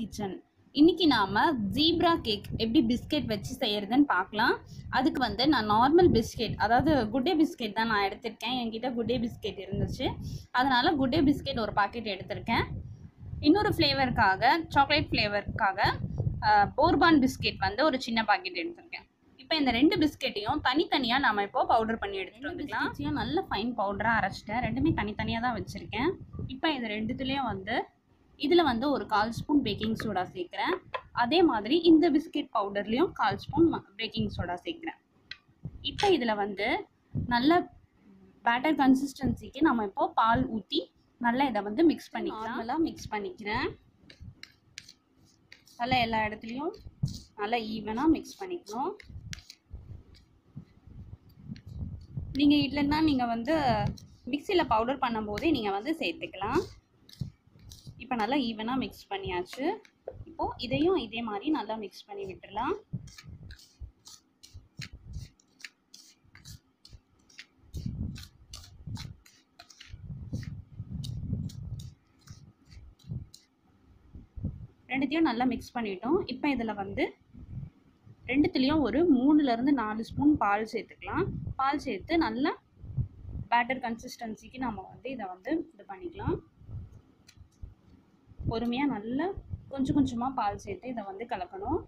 kitchen இன்னைக்கு நாம zebra cake எப்படி பிஸ்கெட் வச்சு செய்யறதுன்னு பார்க்கலாம் அதுக்கு வந்து நான் நார்மல் பிஸ்கெட் அதாவது குட்டே பிஸ்கெட் தான் நான் எடுத்திருக்கேன் என்கிட்ட குட்டே பிஸ்கெட் இருந்துச்சு அதனால குட்டே பிஸ்கெட் ஒரு பாக்கெட் எடுத்திருக்கேன் இன்னொரு ஃப்ளேவருக்காக சாக்லேட் ஃப்ளேவருக்காக போர்பான் பிஸ்கெட் வந்து ஒரு சின்ன பாக்கெட் எடுத்திருக்கேன் இப்போ இந்த ரெண்டு பிஸ்கெட்டையும் தனித்தனியாக நம்ம இப்போ பவுடர் பண்ணி எடுத்துகிட்டு வந்துக்கலாம் பிஸ்கெட்டையும் நல்ல ஃபைன் பவுடராக அரைச்சிட்டேன் ரெண்டுமே தனித்தனியாக தான் வச்சுருக்கேன் இப்போ இது ரெண்டுத்துலேயும் வந்து இதில் வந்து ஒரு கால் ஸ்பூன் பேக்கிங் சோடா சேர்க்குறேன் அதே மாதிரி இந்த பிஸ்கெட் பவுடர்லேயும் கால் ஸ்பூன் பேக்கிங் சோடா சேர்க்குறேன் இப்போ இதில் வந்து நல்ல பேட்டர் கன்சிஸ்டன்சிக்கு நம்ம இப்போ பால் ஊற்றி நல்லா இதை வந்து மிக்ஸ் பண்ணிக்கலாம் நல்லா மிக்ஸ் பண்ணிக்கிறேன் நல்லா எல்லா இடத்துலையும் நல்லா ஈவனாக மிக்ஸ் பண்ணிக்கணும் நீங்கள் இல்லைன்னா நீங்கள் வந்து மிக்சியில் பவுடர் பண்ணும்போதே நீங்கள் வந்து சேர்த்துக்கலாம் இப்போ நல்லா ஈவனாக மிக்ஸ் பண்ணியாச்சு இப்போது இதையும் இதே மாதிரி நல்லா மிக்ஸ் பண்ணி விட்டுடலாம் ரெண்டுத்தையும் நல்லா மிக்ஸ் பண்ணிட்டோம் இப்போ இதில் வந்து ரெண்டுத்துலேயும் ஒரு மூணுலேருந்து நாலு ஸ்பூன் பால் சேர்த்துக்கலாம் பால் சேர்த்து நல்லா பேட்டர் கன்சிஸ்டன்சிக்கு நம்ம வந்து இதை வந்து இது பண்ணிக்கலாம் பொறுமையாக நல்லா கொஞ்சம் கொஞ்சமாக பால் சேர்த்து இதை வந்து கலக்கணும்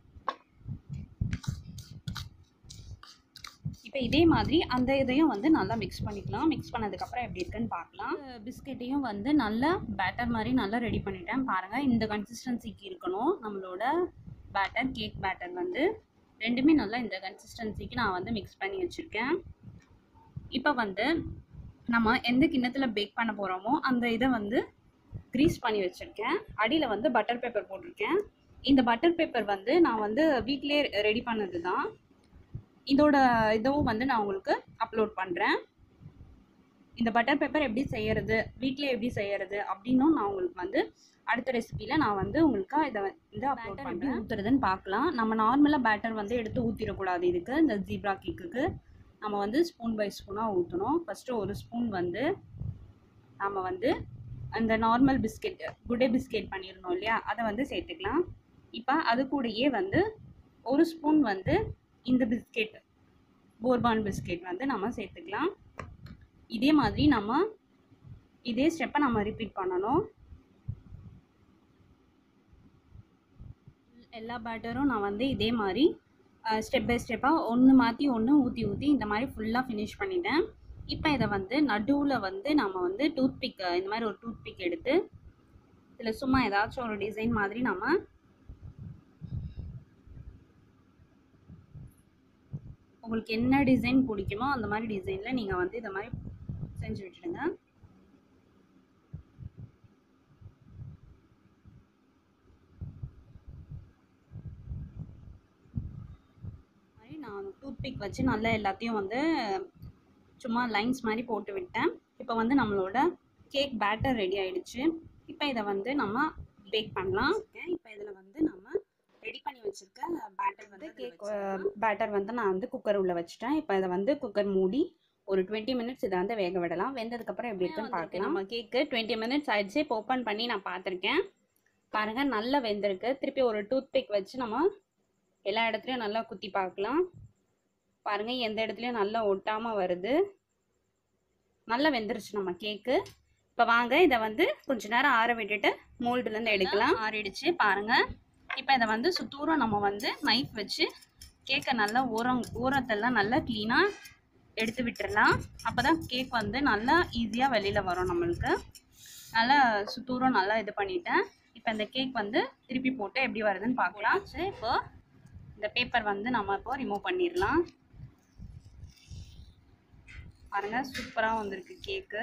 இப்போ இதே மாதிரி அந்த இதையும் வந்து நல்லா மிக்ஸ் பண்ணிக்கலாம் மிக்ஸ் பண்ணதுக்கப்புறம் எப்படி இருக்குன்னு பார்க்கலாம் பிஸ்கெட்டையும் வந்து நல்லா பேட்டர் மாதிரி நல்லா ரெடி பண்ணிட்டேன் பாருங்கள் இந்த கன்சிஸ்டன்சிக்கு இருக்கணும் நம்மளோட பேட்டர் கேக் பேட்டர் வந்து ரெண்டுமே நல்லா இந்த கன்சிஸ்டன்சிக்கு நான் வந்து மிக்ஸ் பண்ணி வச்சுருக்கேன் இப்போ வந்து நம்ம எந்த கிண்ணத்தில் பேக் பண்ண போகிறோமோ அந்த இதை வந்து க்ரீஸ் பண்ணி வச்சுருக்கேன் அடியில் வந்து பட்டர் பேப்பர் போட்டிருக்கேன் இந்த பட்டர் பேப்பர் வந்து நான் வந்து வீட்டிலே ரெடி பண்ணது தான் இதோட இதுவும் வந்து நான் உங்களுக்கு அப்லோட் பண்ணுறேன் இந்த பட்டர் பேப்பர் எப்படி செய்யறது வீட்டில் எப்படி செய்யறது அப்படின்னும் நான் உங்களுக்கு வந்து அடுத்த ரெசிபியில் நான் வந்து உங்களுக்கு இதை வந்து அப்லோட் பண்ணி ஊற்றுறதுன்னு பார்க்கலாம் நம்ம நார்மலாக பேட்டர் வந்து எடுத்து ஊற்றிடக்கூடாது இதுக்கு இந்த ஜீப்ரா கேக்குக்கு நம்ம வந்து ஸ்பூன் பை ஸ்பூனாக ஊற்றணும் ஃபஸ்ட்டு ஒரு ஸ்பூன் வந்து நம்ம வந்து அந்த நார்மல் பிஸ்கெட் குடே பிஸ்கெட் பண்ணியிருந்தோம் இல்லையா அதை வந்து சேர்த்துக்கலாம் இப்போ அது கூடயே வந்து ஒரு ஸ்பூன் வந்து இந்த பிஸ்கெட் போர்பான் பிஸ்கெட் வந்து நம்ம சேர்த்துக்கலாம் இதே மாதிரி நம்ம இதே ஸ்டெப்பை நம்ம ரிப்பீட் பண்ணணும் எல்லா பேட்டரும் நான் வந்து இதே மாதிரி ஸ்டெப் பை ஸ்டெப்பாக ஒன்று மாற்றி ஒன்று ஊற்றி ஊற்றி இந்த மாதிரி ஃபுல்லாக ஃபினிஷ் பண்ணிட்டேன் இப்போ இதை வந்து நடுவில் வந்து நம்ம வந்து டூத் பிக் இந்த மாதிரி ஒரு டூத் பிக் எடுத்து இதில் சும்மா ஏதாச்சும் ஒரு டிசைன் மாதிரி நம்ம உங்களுக்கு என்ன டிசைன் பிடிக்குமோ அந்த மாதிரி டிசைனில் நீங்கள் வந்து இதை மாதிரி செஞ்சு விட்டுடுங்க மாதிரி நான் டூத் பிக் வச்சு நல்லா எல்லாத்தையும் வந்து சும்மா லைன்ஸ் மாதிரி போட்டு விட்டேன் இப்போ வந்து நம்மளோட கேக் பேட்டர் ரெடி ஆயிடுச்சு இப்போ இதை வந்து நம்ம பேக் பண்ணலாம் இப்போ இதில் வந்து நம்ம ரெடி பண்ணி வச்சுருக்க பேட்டர் வந்து கேக் பேட்டர் வந்து நான் வந்து குக்கர் உள்ள வச்சுட்டேன் இப்போ இதை வந்து குக்கர் மூடி ஒரு டுவெண்ட்டி மினிட்ஸ் இதை வந்து வேக விடலாம் வெந்ததுக்கப்புறம் எப்படி இருக்குன்னு பார்க்கலாம் நம்ம கேக்கு டுவெண்ட்டி மினிட்ஸ் ஆயிடுச்சு இப்போ ஓப்பன் பண்ணி நான் பார்த்துருக்கேன் பாருங்கள் நல்லா வெந்திருக்கு திருப்பி ஒரு டூத் பிக் வச்சு நம்ம எல்லா இடத்துலையும் நல்லா குத்தி பார்க்கலாம் பாருங்கள் எந்த இடத்துலையும் நல்லா ஒட்டாமல் வருது நல்லா வெந்துருச்சு நம்ம கேக்கு இப்போ வாங்க இதை வந்து கொஞ்ச நேரம் ஆற விட்டுட்டு மோல்டுலேருந்து எடுக்கலாம் ஆறிடுச்சு பாருங்கள் இப்போ இதை வந்து சுத்தூரம் நம்ம வந்து நைஃப் வச்சு கேக்கை நல்லா ஓரம் ஓரத்தெல்லாம் நல்லா க்ளீனாக எடுத்து விட்டுறலாம் அப்போ தான் கேக் வந்து நல்லா ஈஸியாக வெளியில் வரும் நம்மளுக்கு நல்லா சுத்தூரம் நல்லா இது பண்ணிட்டேன் இப்போ இந்த கேக் வந்து திருப்பி போட்டு எப்படி வருதுன்னு பார்க்கலாம் சரி இப்போ இந்த பேப்பர் வந்து நம்ம இப்போ ரிமூவ் பண்ணிடலாம் பாருங்கள் சூப்பராக வந்திருக்கு கேக்கு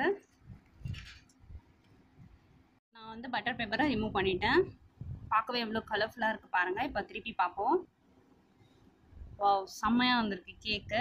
நான் வந்து பட்டர் பேப்பரை ரிமூவ் பண்ணிட்டேன் பார்க்கவே எவ்வளோ கலர்ஃபுல்லாக இருக்குது பாருங்கள் இப்போ திருப்பி பார்ப்போம் வா செம்மையாக வந்திருக்கு கேக்கு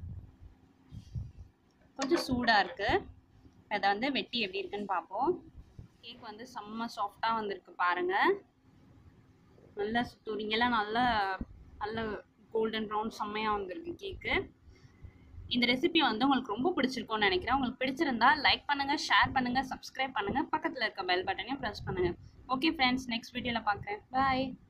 கொஞ்சம் சூடாக இருக்குது அதை வந்து வெட்டி எப்படி இருக்குன்னு பார்ப்போம் கேக் வந்து செம்ம சாஃப்டாக வந்திருக்கு பாருங்கள் நல்லா சுத்துறீங்கெல்லாம் நல்லா நல்ல கோல்டன் ப்ரௌன் செம்மையாக வந்திருக்கு கேக்கு இந்த ரெசிபி வந்து உங்களுக்கு ரொம்ப பிடிச்சிருக்கும்னு நினைக்கிறேன் உங்களுக்கு பிடிச்சிருந்தா லைக் பண்ணுங்கள் ஷேர் பண்ணுங்கள் சப்ஸ்கிரைப் பண்ணுங்கள் பக்கத்தில் இருக்க பெல் பட்டனையும் ப்ரெஸ் பண்ணுங்கள் ஓகே ஃப்ரெண்ட்ஸ் நெக்ஸ்ட் வீடியோவில் பார்க்குறேன் பாய்